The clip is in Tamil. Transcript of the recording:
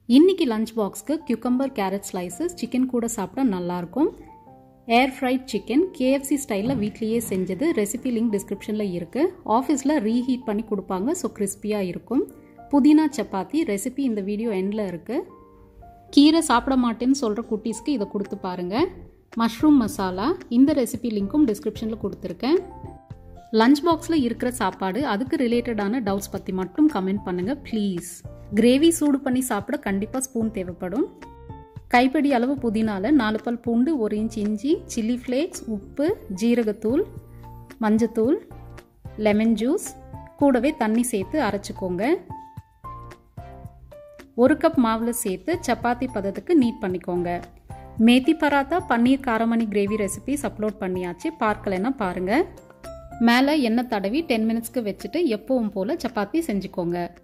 இன்னைக்கு லஞ்ச் பாக்ஸ்க்கு கியூக்கம்பர் கேரட் ஸ்லைசஸ் சிக்கன் கூட சாப்பிட்டா நல்லாயிருக்கும் ஏர் ஃப்ரைட் சிக்கன் கேஎஃப்சி ஸ்டைலில் வீட்லேயே செஞ்சது ரெசிபி லிங்க் டிஸ்கிரிப்ஷனில் இருக்குது ஆஃபீஸில் ரீஹீட் பண்ணி கொடுப்பாங்க ஸோ கிறிஸ்பியாக இருக்கும் புதினா சப்பாத்தி ரெசிபி இந்த வீடியோ எண்டில் இருக்குது கீரை சாப்பிட மாட்டேன்னு சொல்கிற குட்டீஸ்க்கு இதை கொடுத்து பாருங்கள் மஷ்ரூம் மசாலா இந்த ரெசிபி லிங்க்கும் டிஸ்கிரிப்ஷனில் கொடுத்துருக்கேன் லஞ்ச் பாக்ஸில் இருக்கிற சாப்பாடு அதுக்கு ரிலேட்டடான டவுட்ஸ் பற்றி மட்டும் கமெண்ட் பண்ணுங்கள் ப்ளீஸ் கிரேவி சூடு பண்ணி சாப்பிட கண்டிப்பாக ஸ்பூன் தேவைப்படும் கைப்படி அளவு புதினால நாலு பல் பூண்டு ஒரு இன்ச் இஞ்சி சில்லி ஃப்ளேக்ஸ் உப்பு ஜீரகத்தூள் மஞ்சத்தூள் லெமன் ஜூஸ் கூடவே தண்ணி சேர்த்து அரைச்சிக்கோங்க ஒரு கப் மாவில் சேர்த்து சப்பாத்தி பதத்துக்கு நீட் பண்ணிக்கோங்க மேத்தி பராத்தா பன்னீர் காரமணி கிரேவி ரெசிபிஸ் அப்லோட் பண்ணியாச்சு பார்க்கலைன்னா பாருங்கள் மேலே எண்ணெய் தடவி டென் மினிட்ஸ்க்கு வச்சுட்டு எப்பவும் போல் சப்பாத்தி செஞ்சுக்கோங்க